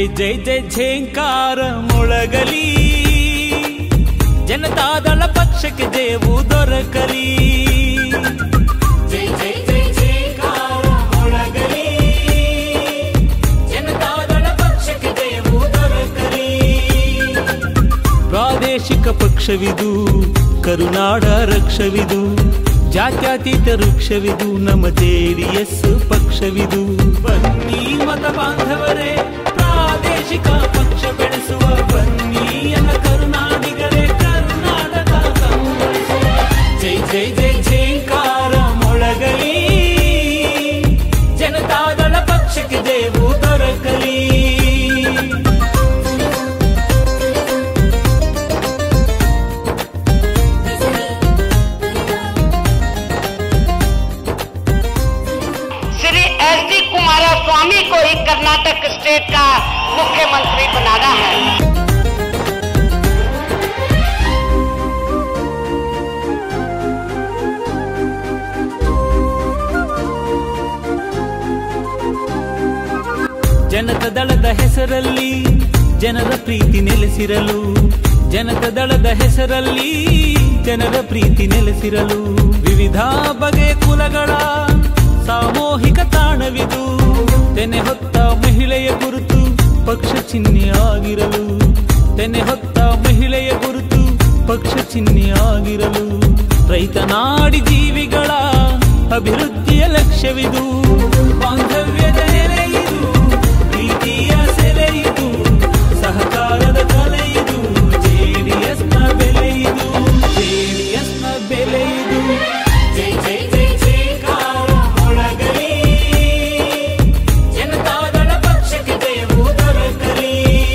ಜೈ ಜೈ ಜೈ ಝೇಂಕಾರ ಮೊಳಗಲಿ ಜನತಾದಳ ಪಕ್ಷಕ್ಕೆ ಜಯವು ದೊರಕಲಿ ಜೈ ಜೈ ಜೈ ಝೇಂಕಾರ ಮೊಳಗಲಿ ಜನತಾದಳ ಪಕ್ಷಕ್ಕೆ ಜಯವು ದೊರಕಲಿ ಪ್ರಾದೇಶಿಕ ಪಕ್ಷವಿದು ಕರುನಾಡ ರಕ್ಷವಿದು ಜಾತ್ಯತೀತ ವೃಕ್ಷವಿದು ನಮ್ಮ ಜೆಡಿಎಸ್ ಪಕ್ಷವಿದು ಬನ್ನಿ ಮತ ಬಾಂಧವರೇ ಪ್ರಾದೇಶಿಕ ಪಕ್ಷ ಬೆಳೆಸುವ ಬನ್ನಿ ಎನ್ನ ಕರುನಾಡಿಗರೇ ಕರ್ನಾಟಕ ಕಂಗೊಳಿಸುವ. ಜೈ ಜೈ ಜೈ ಜೈಕಾರ ಮೊಳಗಲಿ ಜನತಾದಳ ಪಕ್ಷಕ್ಕೆ ಜಯವು ದೊರಕಲಿ श्री एस डी कुमारस्वामी को ही कर्नाटक स्टेट का मुख्यमंत्री बनाना है ಜನತ ದಳದ ಹೆಸರಲ್ಲಿ ಜನರ ಪ್ರೀತಿ ನೆಲೆಸಿರಲು ಜನತ ದಳದ ಹೆಸರಲ್ಲಿ ಜನರ ಪ್ರೀತಿ ನೆಲೆಸಿರಲು ವಿವಿಧ ಬಗೆಯ ಕುಲಗಳ ಸಾಮೂಹಿಕ ತಾಣವಿದು ತೆನೆ ಹೊತ್ತ ಮಹಿಳೆಯ ಗುರುತು ಪಕ್ಷ ಚಿಹ್ನೆ ಆಗಿರಲು ತೆನೆ ಹೊತ್ತ ಮಹಿಳೆಯ ಗುರುತು ಪಕ್ಷ ಚಿಹ್ನೆ ಆಗಿರಲು ರೈತ ನಾಡಿ ಜೀವಿಗಳ ಅಭಿವೃದ್ಧಿಯ ಲಕ್ಷ್ಯವಿದು ಬಾಂಧವ್ಯದ ನೆಲೆಯಿದು ಪ್ರೀತಿಯ ಸೆಲೆಯಿದು ಸಹಕಾರದ ಕಲೆಯಿದು ಜೆಡಿಎಸ್ನ ಬೆಲೆಯಿದು ಜೆಡಿಎಸ್ನ ಬೆಲೆಯಿದು ಜೈ ಜೈ ಜೈ ಜೈಕಾರ ಮೊಳಗಲಿ ಜನತಾದಳ ಪಕ್ಷಕ್ಕೆ ಜಯವು ದೊರಕಲಿ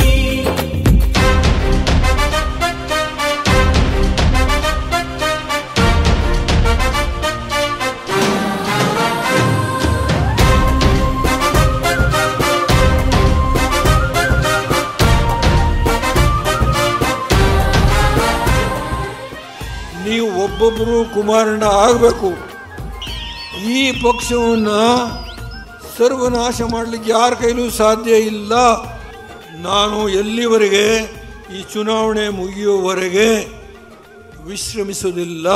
ನೀವು ಒಬ್ಬೊಬ್ಬರು ಕುಮಾರಣ್ಣ ಆಗಬೇಕು ಈ ಪಕ್ಷವನ್ನು ಸರ್ವನಾಶ ಮಾಡಲಿಕ್ಕೆ ಯಾರ ಕೈಲೂ ಸಾಧ್ಯ ಇಲ್ಲ ನಾನು ಎಲ್ಲಿವರೆಗೆ ಈ ಚುನಾವಣೆ ಮುಗಿಯುವವರೆಗೆ ವಿಶ್ರಮಿಸುವುದಿಲ್ಲ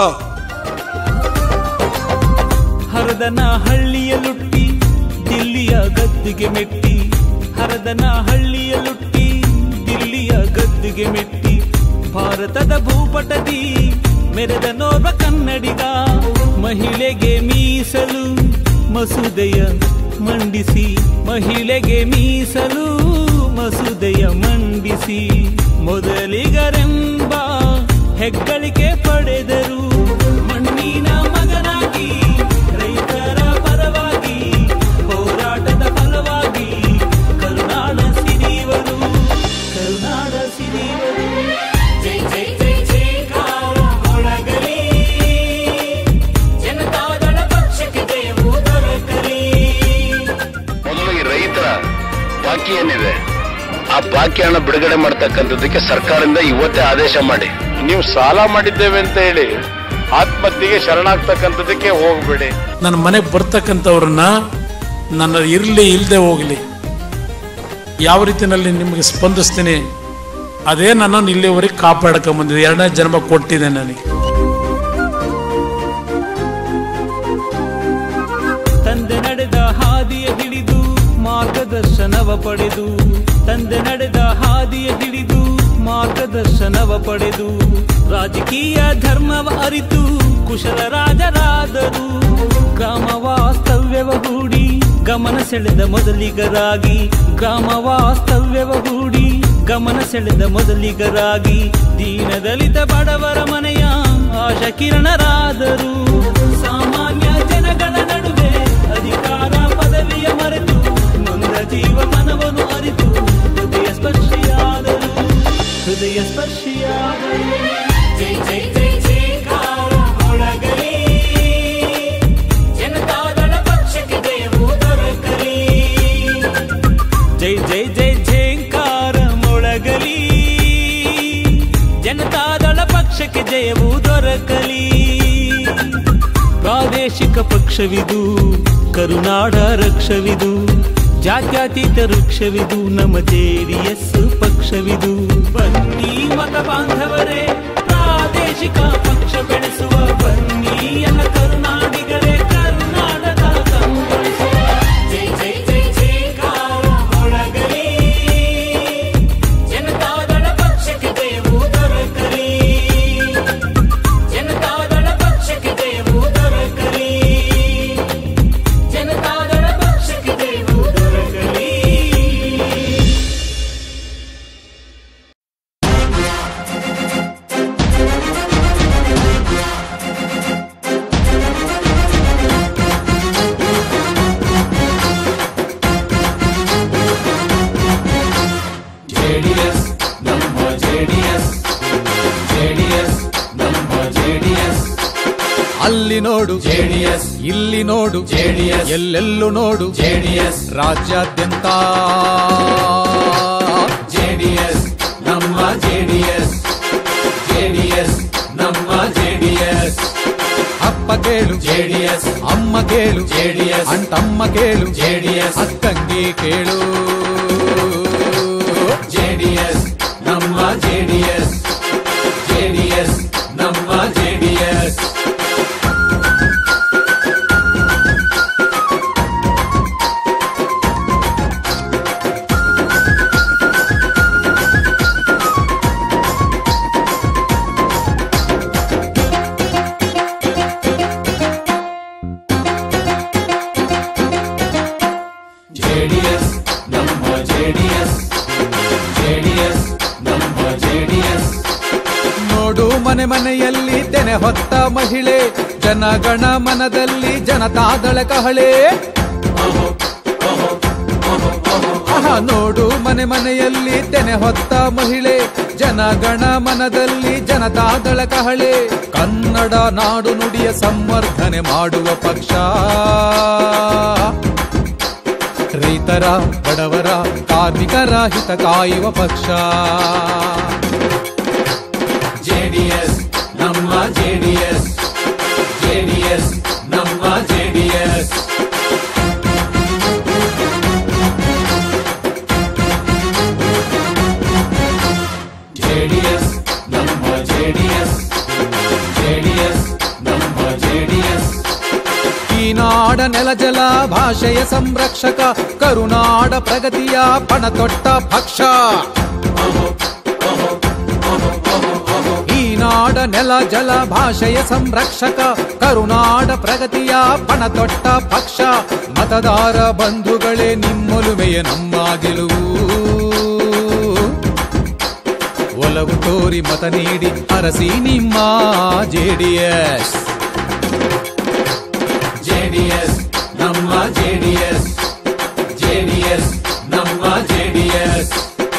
ಹರದನ ಹಳ್ಳಿಯ ಲುಟ್ಟಿ ದಿಲ್ಲಿಯ ಗದ್ದಿಗೆ ಮೆಟ್ಟಿ ಹರದನ ಹಳ್ಳಿಯ ಲುಟ್ಟಿ ದಿಲ್ಲಿಯ ಗದ್ದಿಗೆ ಮೆಟ್ಟಿ ಭಾರತದ ಭೂಪಟದಿ ಮೆರೆದ ನೋರ್ವ ಕನ್ನಡಿಗ ಮಹಿಳೆಗೆ ಮೀಸಲು ಮಸೂದೆಯ ಮಂಡಿಸಿ ಮಹಿಳೆಗೆ ಮೀಸಲು ಮಸೂದೆಯ ಮಂಡಿಸಿ ಮೊದಲಿಗರೆಂಬ ಹೆಗ್ಗಳಿಕೆ ಪಡೆದರು ಮಣ್ಣಿನ ಮಗನಾಗಿ ರೈತರ ಪರವಾಗಿ ಹೋರಾಟದ ಫಲವಾಗಿ ಕರುನಾಡ ಸಿರಿವರು ಕರುನಾಡ ಸಿರಿವರು ಜೈ ಜೈ ಜೈ ಜೈಕಾರ ಮೊಳಗಲಿ ಜನತಾದಳ ಪಕ್ಷಕ್ಕೆ ಜಯವು ದೊರಕಲಿ ಮೊದಲು ಈ ರೈತರ ಬಾಕಿ ಏನಿದೆ ಆ ಬಾಕಿ ಹಣ ಬಿಡುಗಡೆ ಮಾಡ್ತಕ್ಕಂಥದ್ದಕ್ಕೆ ಸರ್ಕಾರದಿಂದ ಇವತ್ತೇ ಆದೇಶ ಮಾಡಿ ನೀವು ಸಾಲ ಮಾಡಿದ್ದೇವೆ ಅಂತ ಹೇಳಿ ಆತ್ಮಹತ್ಯೆಗೆ ಶರಣಾಗ್ತಕ್ಕಂಥದ್ದಕ್ಕೆ ಹೋಗ್ಬೇಡಿ ನನ್ನ ಮನೆಗೆ ಬರ್ತಕ್ಕಂಥವ್ರನ್ನ ನನ್ನ ಇರಲಿ ಇಲ್ಲದೆ ಹೋಗಲಿ ಯಾವ ರೀತಿಯಲ್ಲಿ ನಿಮಗೆ ಸ್ಪಂದಿಸ್ತೀನಿ ಅದೇ ನನ್ನನ್ನು ಇಲ್ಲಿವರೆಗೆ ಕಾಪಾಡ್ಕೊಂಬಂದಿದೆ ಎರಡನೇ ಜನ್ಮ ಕೊಟ್ಟಿದೆ ನನಗೆ ತಂದೆ ನಡೆದ ಹಾದಿಯ ಹಿಡಿದು ಮಾರ್ಗದರ್ಶನವ ಪಡೆದು ತಂದೆ ನಡೆದ ಹಾದಿಯ ಹಿಡಿದು ಮಾರ್ಗದರ್ಶನವ ಪಡೆದು ರಾಜಕೀಯ ಧರ್ಮವ ಅರಿತು ಕುಶಲ ರಾಜರಾದರು ಗ್ರಾಮ ವಾಸ್ತವ್ಯವ ಹೂಡಿ ಗಮನ ಸೆಳೆದ ಮೊದಲಿಗರಾಗಿ ಗ್ರಾಮ ವಾಸ್ತವ್ಯವ ಹೂಡಿ ಗಮನ ಸೆಳೆದ ಮೊದಲಿಗರಾಗಿ ದೀನದಲಿತ ಬಡವರ ಮನೆಯ ಆಶಾ ಕಿರಣರಾದರು ಸಾಮಾನ್ಯ ಜನಗಳ ನಡುವೆ ಅಧಿಕಾರ ಪದವಿಯ ಮರೆತು ನೊಂದ ಜೀವ ಮನವನ್ನು ಅರಿತು ಹೃದಯ ಸ್ಪರ್ಶಿಯಾದರು ಹೃದಯ ಸ್ಪರ್ಶಿಯಾದರು ಜೈ ಜೈ ಜೈ ಜೈಕಾರ ಮೊಳಗಲಿ ಜನತಾದಳ ಪಕ್ಷಕ್ಕೆ ಜಯವು ದೊರಕಲಿ ಜೈ ಜೈ ಜೈ ಜೈಕಾರ ಮೊಳಗಲಿ ಜನತಾದಳ ಪಕ್ಷಕ್ಕೆ ಜಯವು ದೊರಕಲಿ ಪ್ರಾದೇಶಿಕ ಪಕ್ಷವಿದು ಕರುನಾಡ ರಕ್ಷವಿದು ಜಾತ್ಯತೀತ ವೃಕ್ಷವಿದು ನಮ್ಮ ಜೆಡಿಎಸ್ ಪಕ್ಷವಿದು ಬನ್ನಿ ಮತ ಬಾಂಧವರೇ ಪ್ರಾದೇಶಿಕ ಪಕ್ಷ ಬೆಳೆಸುವ ಬನ್ನಿ ಎಲ್ಲ ಕರುನಾಡಿಗರೇ ಕರ್ನಾಟಕ ಕಂಗೊಳಿಸುವ ಜೈ ಜೈ ಜೈ ಜೈಕಾರ ಮೊಳಗಲಿ ಜನತಾದಳ ಪಕ್ಷಕ್ಕೆ ಜಯವು ದೊರಕಲಿ ಜನತಾದಳ ಪಕ್ಷಕ್ಕೆ ಜಯವು ದೊರಕಲಿ ಜನತಾದಳ ಪಕ್ಷಕ್ಕೆ ಜಯವು ದೊರಕಲಿ ಜೆಡಿಎಸ್ ನಮ್ಮ ಜೆಡಿಎಸ್ ಜೆಡಿಎಸ್ ನಮ್ಮ ಜೆಡಿಎಸ್ ಅಲ್ಲಿ ನೋಡು ಜೆಡಿಎಸ್ ಇಲ್ಲಿ ನೋಡು ಜೆಡಿಎಸ್ ಎಲ್ಲೆಲ್ಲೂ ನೋಡು ಜೆಡಿಎಸ್ ರಾಜ್ಯಾದ್ಯಂತ ಜೆಡಿಎಸ್ ನಮ್ಮ ಜೆಡಿಎಸ್ ಜೆಡಿಎಸ್ ನಮ್ಮ ಜೆಡಿಎಸ್ ಅಪ್ಪ ಕೇಳು ಜೆಡಿಎಸ್ ಅಮ್ಮ ಕೇಳು ಜೆಡಿಎಸ್ ಅಂಟಮ್ಮ ಕೇಳು ಜೆಡಿಎಸ್ ಅಕ್ಕಂಗಿ ಕೇಳು ಜೆಡಿಎಸ್ ನಮ್ಮ ಜೆಡಿಎಸ್ ಜೆಡಿಎಸ್ ನಮ್ಮ ಜೆಡಿಎಸ್ ಜೆಡಿಎಸ್ ನಮ್ಮ ಜೆಡಿಎಸ್ ಜೆಡಿಎಸ್ ನಮ್ಮ ಜೆಡಿಎಸ್ ನೋಡು ಮನೆ ಮನೆಯಲ್ಲಿ ತೆನೆ ಹೊತ್ತ ಮಹಿಳೆ ಜನಗಣ ಮನದಲ್ಲಿ ಜನತಾದಳ ಕಹಳೆ ಆಹಾ ನೋಡು ಮನೆ ಮನೆಯಲ್ಲಿ ತೆನೆ ಹೊತ್ತ ಮಹಿಳೆ ಜನಗಣ ಮನದಲ್ಲಿ ಜನತಾದಳ ಕಹಳೆ ಕನ್ನಡ ನಾಡು ನುಡಿಯ ಸಂವರ್ಧನೆ ಮಾಡುವ ಪಕ್ಷ ರೈತರ ಬಡವರ ಕಾರ್ಮಿಕರ ಹಿತ ಕಾಯುವ ಪಕ್ಷ ಜೆಡಿಎಸ್ ನಮ್ಮ ಜೆಡಿಎಸ್ ಜೆಡಿಎಸ್ ನಮ್ಮ ಜೆಡಿಎಸ್ ಜೆಡಿಎಸ್ ನಮ್ಮ ಜೆಡಿಎಸ್ ಜೆಡಿಎಸ್ ನಮ್ಮ ಜೆಡಿಎಸ್ ಈ ನಾಡ ನೆಲ ಜಲ ಭಾಷೆಯ ಸಂರಕ್ಷಕ ಕರುನಾಡ ಪ್ರಗತಿಯ ಪಣ ತೊಟ್ಟ ಪಕ್ಷ ಈ ನಾಡ ನೆಲ ಜಲ ಭಾಷೆಯ ಸಂರಕ್ಷಕ ಕರುನಾಡ ಪ್ರಗತಿಯ ಪಣ ತೊಟ್ಟ ಪಕ್ಷ ಮತದಾರ ಬಂಧುಗಳೇ ನಿಮ್ಮೊಲುಮೆಯ ನಮ್ಮ ಗೆಲುವು ಒಲವು ತೋರಿ ಮತ ನೀಡಿ ಅರಸಿ ನಿಮ್ಮ ಜೆಡಿಎಸ್ ಜೆಡಿಎಸ್ ನಮ್ಮ ಜೆಡಿಎಸ್ ಜೆಡಿಎಸ್ ನಮ್ಮ ಜೆಡಿಎಸ್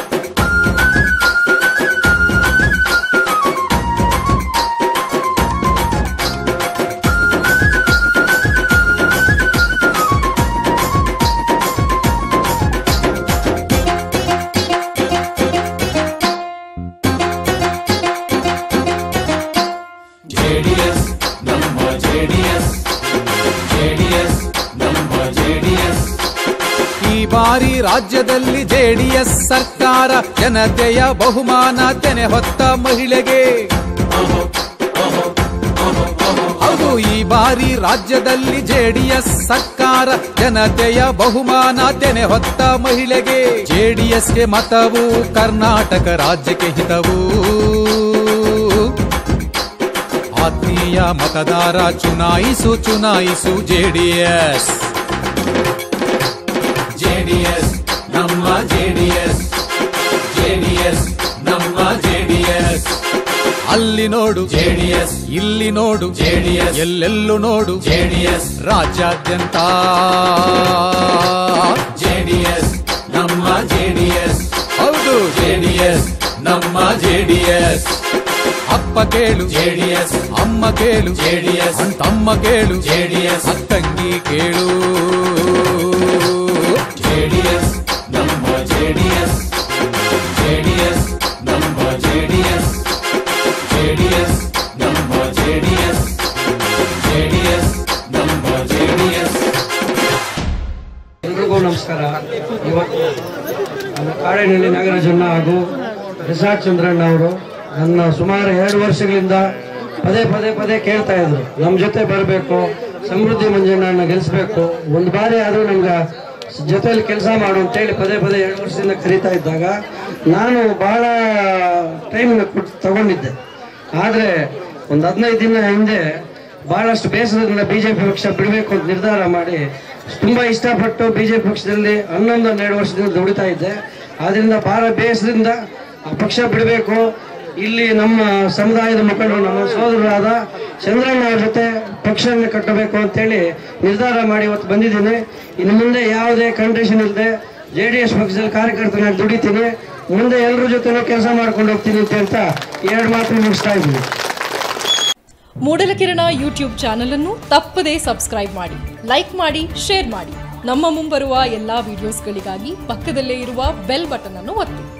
ಜೆಡಿಎಸ್ ನಮ್ಮ ಜೆಡಿಎಸ್ ಜೆಡಿಎಸ್ ನಮ್ಮ ಜೆಡಿಎಸ್ ಈ ಬಾರಿ ರಾಜ್ಯದಲ್ಲಿ ಜೆಡಿಎಸ್ ಸರ್ಕಾರ ಜನತೆಯ ಬಹುಮಾನ ತೆನೆ ಹೊತ್ತ ಮಹಿಳೆಗೆ ಹೌದು ಈ ಬಾರಿ ರಾಜ್ಯದಲ್ಲಿ ಜೆಡಿಎಸ್ ಸರ್ಕಾರ ಜನತೆಯ ಬಹುಮಾನ ತೆನೆ ಹೊತ್ತ ಮಹಿಳೆಗೆ ಜೆಡಿಎಸ್ಗೆ ಮತವು ಕರ್ನಾಟಕ ರಾಜ್ಯಕ್ಕೆ ಹಿತವು ಆತ್ಮೀಯ ಮತದಾರ ಚುನಾಯಿಸು ಚುನಾಯಿಸು ಜೆಡಿಎಸ್ ಜೆಡಿಎಸ್ ನಮ್ಮ ಜೆಡಿಎಸ್ ಜೆಡಿಎಸ್ ನಮ್ಮ ಜೆಡಿಎಸ್ ಅಲ್ಲಿ ನೋಡು ಜೆಡಿಎಸ್ ಇಲ್ಲಿ ನೋಡು ಜೆಡಿಎಸ್ ಎಲ್ಲೆಲ್ಲೂ ನೋಡು ಜೆಡಿಎಸ್ ರಾಜ್ಯಾದ್ಯಂತ ಜೆಡಿಎಸ್ ನಮ್ಮ ಜೆಡಿಎಸ್ ಹೌದು ಜೆಡಿಎಸ್ ನಮ್ಮ ಜೆಡಿಎಸ್ ಅಪ್ಪ ಕೇಳು ಜೆಡಿಎಸ್ ಅಮ್ಮ ಕೇಳು ಜೆಡಿಎಸ್ ತಮ್ಮ ಕೇಳು ಜೆಡಿಎಸ್ ಅಕ್ಕಂಗಿ ಕೇಳು ಜೆಡಿಎಸ್ ನಮ್ಮ ಜೆಡಿಎಸ್ ಜೆಡಿಎಸ್ ನಮ್ಮ ಜೆಡಿಎಸ್ ಜೆಡಿಎಸ್ ನಮ್ಮ ಜೆಡಿಎಸ್ ಜೆಡಿಎಸ್ ನಮ್ಮ ಜೆಡಿಎಸ್ ಎಲ್ರಿಗೂ ನಮಸ್ಕಾರ ಬಾಳೆನಹಳ್ಳಿ ನಾಗರಾಜಣ್ಣ ಹಾಗೂ ರಿಸಾರ್ಟ್ ಚಂದ್ರಣ್ಣ ಅವರು ನನ್ನ ಸುಮಾರು ಎರಡು ವರ್ಷಗಳಿಂದ ಪದೇ ಪದೇ ಪದೇ ಕೇಳ್ತಾ ಇದ್ರು ನಮ್ಮ ಜೊತೆ ಬರಬೇಕು ಸಮೃದ್ಧಿ ಮಂಜಣ್ಣನ ಗೆಲ್ಲಿಸ್ಬೇಕು ಒಂದು ಬಾರಿ ಆದರೂ ನಮ್ಗೆ ಜೊತೆಯಲ್ಲಿ ಕೆಲಸ ಮಾಡು ಅಂತೇಳಿ ಪದೇ ಪದೇ ಎರಡು ವರ್ಷದಿಂದ ಕರೀತಾ ಇದ್ದಾಗ ನಾನು ಬಹಳ ಟೈಮ್ ತಗೊಂಡಿದ್ದೆ ಆದರೆ ಒಂದು ಹದಿನೈದು ದಿನ ಹಿಂದೆ ಬಹಳಷ್ಟು ಬೇಸರದಿಂದ ಬಿಜೆಪಿ ಪಕ್ಷ ಬಿಡಬೇಕು ಅಂತ ನಿರ್ಧಾರ ಮಾಡಿ ತುಂಬಾ ಇಷ್ಟಪಟ್ಟು ಬಿಜೆಪಿ ಪಕ್ಷದಲ್ಲಿ ಹನ್ನೊಂದು ಹನ್ನೆರಡು ವರ್ಷದಿಂದ ದುಡಿತಾ ಇದ್ದೆ ಆದ್ರಿಂದ ಬಹಳ ಬೇಸರದಿಂದ ಆ ಪಕ್ಷ ಬಿಡಬೇಕು ಇಲ್ಲಿ ನಮ್ಮ ಸಮುದಾಯದ ಮುಖಂಡರು ನಮ್ಮ ಸೋದರರಾದ ಚಂದ್ರಣ್ಣ ಅವ್ರ ಜೊತೆ ಪಕ್ಷವನ್ನು ಕಟ್ಟಬೇಕು ಅಂತೇಳಿ ನಿರ್ಧಾರ ಮಾಡಿ ಇವತ್ತು ಬಂದಿದ್ದೀನಿ ಇನ್ನು ಮುಂದೆ ಯಾವುದೇ ಕಂಡೀಷನ್ ಇಲ್ಲದೆ ಜೆ ಡಿ ಎಸ್ ಪಕ್ಷದಲ್ಲಿ ಕಾರ್ಯಕರ್ತನಾಗಿ ದುಡಿತೀನಿ ಮುಂದೆ ಎಲ್ಲರ ಜೊತೆನೂ ಕೆಲಸ ಮಾಡ್ಕೊಂಡು ಹೋಗ್ತೀನಿ ಅಂತ ಹೇಳ್ತಾ ಎರಡು ಮಾತು ಮುಗಿಸ್ತಾ ಇದ್ದೀನಿ ಮೂಡಲಕಿರಣ ಯೂಟ್ಯೂಬ್ ಚಾನಲ್ ಅನ್ನು ತಪ್ಪದೇ ಸಬ್ಸ್ಕ್ರೈಬ್ ಮಾಡಿ ಲೈಕ್ ಮಾಡಿ ಶೇರ್ ಮಾಡಿ ನಮ್ಮ ಮುಂಬರುವ ಎಲ್ಲಾ ವಿಡಿಯೋಸ್ಗಳಿಗಾಗಿ ಪಕ್ಕದಲ್ಲೇ ಇರುವ ಬೆಲ್ ಬಟನ್ ಅನ್ನು ಒತ್ತಿ